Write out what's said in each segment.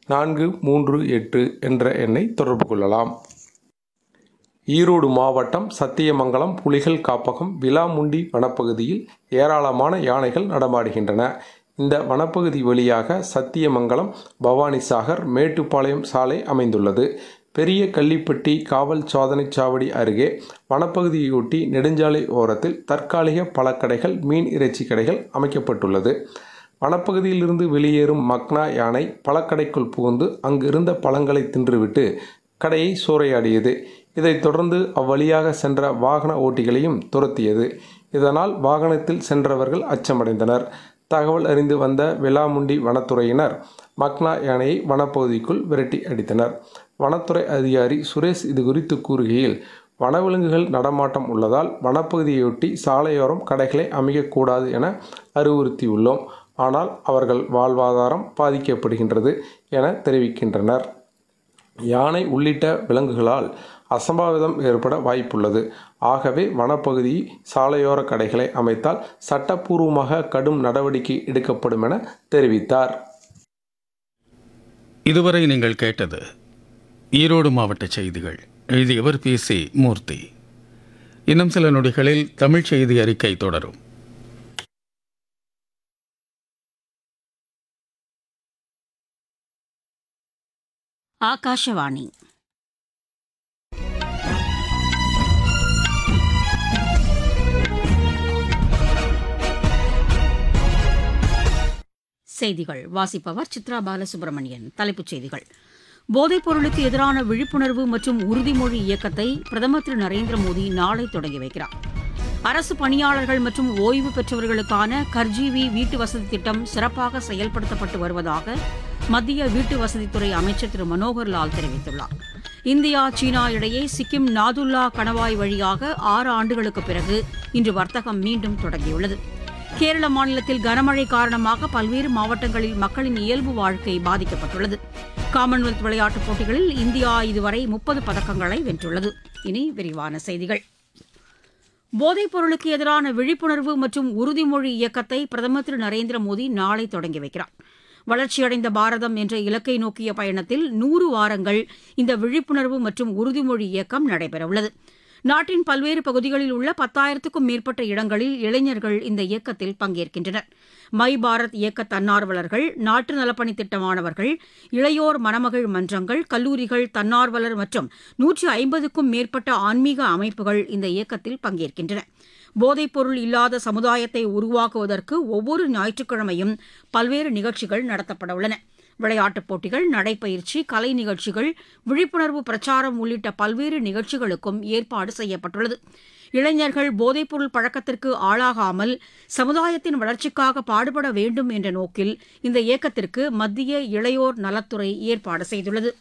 நான்கு மூன்று எட்டு என்ற எண்ணை தொடர்பு கொள்ளலாம் ஈரோடு மாவட்டம் சத்தியமங்கலம் புலிகள் காப்பகம் விலாமுண்டி வனப்பகுதியில் ஏராளமான யானைகள் நடமாடுகின்றன இந்த வனப்பகுதி வழியாக சத்தியமங்கலம் பவானிசாகர் மேட்டுப்பாளையம் சாலை அமைந்துள்ளது பெரிய கள்ளிப்பட்டி காவல் சோதனை சாவடி அருகே வனப்பகுதியொட்டி நெடுஞ்சாலை ஓரத்தில் தற்காலிக பழக்கடைகள் மீன் இறைச்சி கடைகள் அமைக்கப்பட்டுள்ளது வனப்பகுதியிலிருந்து வெளியேறும் மக்னா யானை பழக்கடைக்குள் புகுந்து அங்கிருந்த பழங்களை தின்றுவிட்டு கடையை சூறையாடியது இதைத் தொடர்ந்து அவ்வழியாக சென்ற வாகன ஓட்டிகளையும் துரத்தியது இதனால் வாகனத்தில் சென்றவர்கள் அச்சமடைந்தனர் தகவல் அறிந்து வந்த விலாமுண்டி வனத்துறையினர் மக்னா யானையை வனப்பகுதிக்குள் விரட்டி அடித்தனர் வனத்துறை அதிகாரி சுரேஷ் இது குறித்து கூறுகையில் வனவிலங்குகள் நடமாட்டம் உள்ளதால் வனப்பகுதியொட்டி சாலையோரம் கடைகளை அமைக்கக்கூடாது என அறிவுறுத்தியுள்ளோம் ஆனால் அவர்கள் வாழ்வாதாரம் பாதிக்கப்படுகின்றது என தெரிவிக்கின்றனர் யானை உள்ளிட்ட விலங்குகளால் அசம்பாவிதம் ஏற்பட வாய்ப்புள்ளது ஆகவே வனப்பகுதி சாலையோர கடைகளை அமைத்தால் சட்டப்பூர்வமாக கடும் நடவடிக்கை எடுக்கப்படும் என தெரிவித்தார் இதுவரை நீங்கள் கேட்டது ஈரோடு மாவட்ட செய்திகள் எழுதியவர் பி சி மூர்த்தி இன்னும் சில நொடிகளில் தமிழ் செய்தி அறிக்கை தொடரும் ஆகாஷவாணி செய்திகள் வாசிப்பவர் சித்ரா பாலசுப்ரமணியன் தலைப்புச் செய்திகள் போதைப் பொருளுக்கு எதிரான விழிப்புணர்வு மற்றும் உறுதிமொழி இயக்கத்தை பிரதமர் திரு நரேந்திர மோடி நாளை தொடங்கி வைக்கிறார் அரசு பணியாளர்கள் மற்றும் ஓய்வு பெற்றவர்களுக்கான கர்ஜீவி வீட்டு வசதி திட்டம் சிறப்பாக செயல்படுத்தப்பட்டு வருவதாக மத்திய வீட்டு வசதித்துறை அமைச்சர் திரு மனோகர் லால் தெரிவித்துள்ளார் இந்தியா சீனா இடையே சிக்கிம் நாதுல்லா கணவாய் வழியாக ஆறு ஆண்டுகளுக்கு பிறகு இன்று வர்த்தகம் மீண்டும் தொடங்கியுள்ளது கேரள மாநிலத்தில் கனமழை காரணமாக பல்வேறு மாவட்டங்களில் மக்களின் இயல்பு வாழ்க்கை பாதிக்கப்பட்டுள்ளது காமன்வெல்த் விளையாட்டுப் போட்டிகளில் இந்தியா இதுவரை முப்பது பதக்கங்களை வென்றுள்ளது இனி விரிவான செய்திகள் போதைப் பொருளுக்கு எதிரான விழிப்புணர்வு மற்றும் உறுதிமொழி இயக்கத்தை பிரதமர் திரு நரேந்திர மோடி நாளை தொடங்கி வைக்கிறார் வளர்ச்சியடைந்த பாரதம் என்ற இலக்கை நோக்கிய பயணத்தில் நூறு வாரங்கள் இந்த விழிப்புணர்வு மற்றும் உறுதிமொழி இயக்கம் நடைபெறவுள்ளது நாட்டின் பல்வேறு பகுதிகளில் உள்ள பத்தாயிரத்துக்கும் மேற்பட்ட இடங்களில் இளைஞர்கள் இந்த இயக்கத்தில் பங்கேற்கின்றனர் மை பாரத் இயக்க தன்னார்வலர்கள் நாட்டு நலப்பணி திட்ட மாணவர்கள் இளையோர் மணமகள் மன்றங்கள் கல்லூரிகள் தன்னார்வலர் மற்றும் நூற்றி ஐம்பதுக்கும் மேற்பட்ட ஆன்மீக அமைப்புகள் இந்த இயக்கத்தில் பங்கேற்கின்றன போதைப்பொருள் இல்லாத சமுதாயத்தை உருவாக்குவதற்கு ஒவ்வொரு ஞாயிற்றுக்கிழமையும் பல்வேறு நிகழ்ச்சிகள் நடத்தப்பட உள்ளன விளையாட்டுப் போட்டிகள் நடைப்பயிற்சி கலை நிகழ்ச்சிகள் விழிப்புணர்வு பிரச்சாரம் உள்ளிட்ட பல்வேறு நிகழ்ச்சிகளுக்கும் ஏற்பாடு செய்யப்பட்டுள்ளது இளைஞர்கள் போதைப்பொருள் பழக்கத்திற்கு ஆளாகாமல் சமுதாயத்தின் வளர்ச்சிக்காக பாடுபட வேண்டும் என்ற நோக்கில் இந்த இயக்கத்திற்கு மத்திய இளையோர் நலத்துறை ஏற்பாடு செய்துள்ளது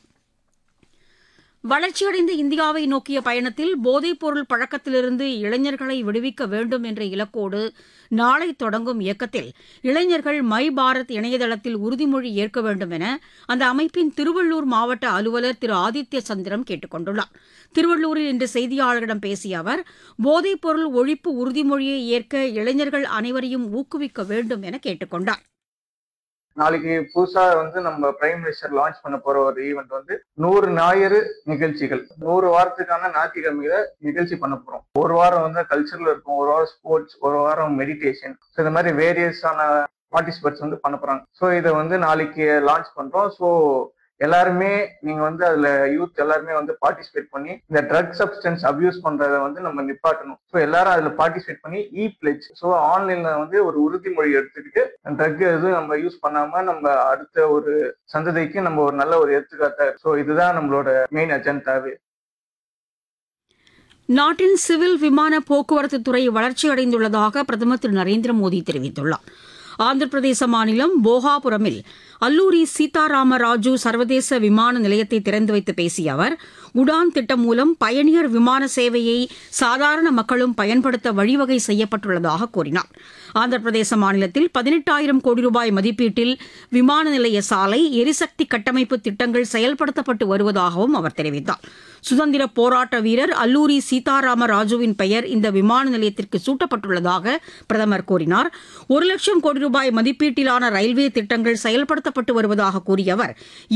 வளர்ச்சியடைந்த இந்தியாவை நோக்கிய பயணத்தில் போதைப்பொருள் பழக்கத்திலிருந்து இளைஞர்களை விடுவிக்க வேண்டும் என்ற இலக்கோடு நாளை தொடங்கும் இயக்கத்தில் இளைஞர்கள் மை பாரத் இணையதளத்தில் உறுதிமொழி ஏற்க வேண்டும் என அந்த அமைப்பின் திருவள்ளூர் மாவட்ட அலுவலர் திரு ஆதித்ய சந்திரம் கேட்டுக் கொண்டுள்ளார் திருவள்ளூரில் இன்று செய்தியாளர்களிடம் பேசிய அவர் போதைப்பொருள் ஒழிப்பு உறுதிமொழியை ஏற்க இளைஞர்கள் அனைவரையும் ஊக்குவிக்க வேண்டும் என கேட்டுக் கொண்டார் நாளைக்கு புதுசா வந்து நம்ம பிரைம் மினிஸ்டர் லான்ச் பண்ண போற ஒரு ஈவெண்ட் வந்து நூறு ஞாயிறு நிகழ்ச்சிகள் நூறு வாரத்துக்கான ஞாயிற்றுக்கிழமையில நிகழ்ச்சி பண்ண போறோம் ஒரு வாரம் வந்து கல்ச்சரல் இருக்கும் ஒரு வாரம் ஸ்போர்ட்ஸ் ஒரு வாரம் மெடிடேஷன் ஸோ இந்த மாதிரி வேரியஸான பார்ட்டிசிபேட்ஸ் வந்து பண்ண போறாங்க ஸோ இதை வந்து நாளைக்கு லான்ச் பண்றோம் ஸோ எல்லாருமே நீங்க வந்து அதுல யூத் எல்லாருமே வந்து பார்ட்டிசிபேட் பண்ணி இந்த ட்ரக் சப்ஸ்டன்ஸ் அபியூஸ் பண்றத வந்து நம்ம நிப்பாட்டணும் ஸோ எல்லாரும் அதுல பார்ட்டிசிபேட் பண்ணி இ பிளெச் ஸோ ஆன்லைன்ல வந்து ஒரு உறுதிமொழி எடுத்துக்கிட்டு ட்ரக் எதுவும் நம்ம யூஸ் பண்ணாம நம்ம அடுத்த ஒரு சந்ததிக்கு நம்ம ஒரு நல்ல ஒரு எடுத்துக்காட்டா ஸோ இதுதான் நம்மளோட மெயின் அஜெண்டாவே நாட்டின் சிவில் விமான போக்குவரத்து துறை வளர்ச்சியடைந்துள்ளதாக பிரதமர் திரு நரேந்திர மோடி தெரிவித்துள்ளார் ஆந்திர பிரதேச மாநிலம் போகாபுரமில் அல்லூரி சீதாராம ராஜு சர்வதேச விமான நிலையத்தை திறந்து வைத்து பேசிய அவர் உடான் திட்டம் மூலம் பயணியர் விமான சேவையை சாதாரண மக்களும் பயன்படுத்த வழிவகை செய்யப்பட்டுள்ளதாக கூறினார் ஆந்திர பிரதேச மாநிலத்தில் பதினெட்டாயிரம் கோடி ரூபாய் மதிப்பீட்டில் விமான நிலைய சாலை எரிசக்தி கட்டமைப்பு திட்டங்கள் செயல்படுத்தப்பட்டு வருவதாகவும் அவர் தெரிவித்தார் சுதந்திர போராட்ட வீரர் அல்லூரி சீதாராம ராஜுவின் பெயர் இந்த விமான நிலையத்திற்கு சூட்டப்பட்டுள்ளதாக பிரதமர் கூறினார் ஒரு லட்சம் கோடி ரூபாய் மதிப்பீட்டிலான ரயில்வே திட்டங்கள் செயல்படுத்தப்பட்டு வருவதாக கூறிய அவர்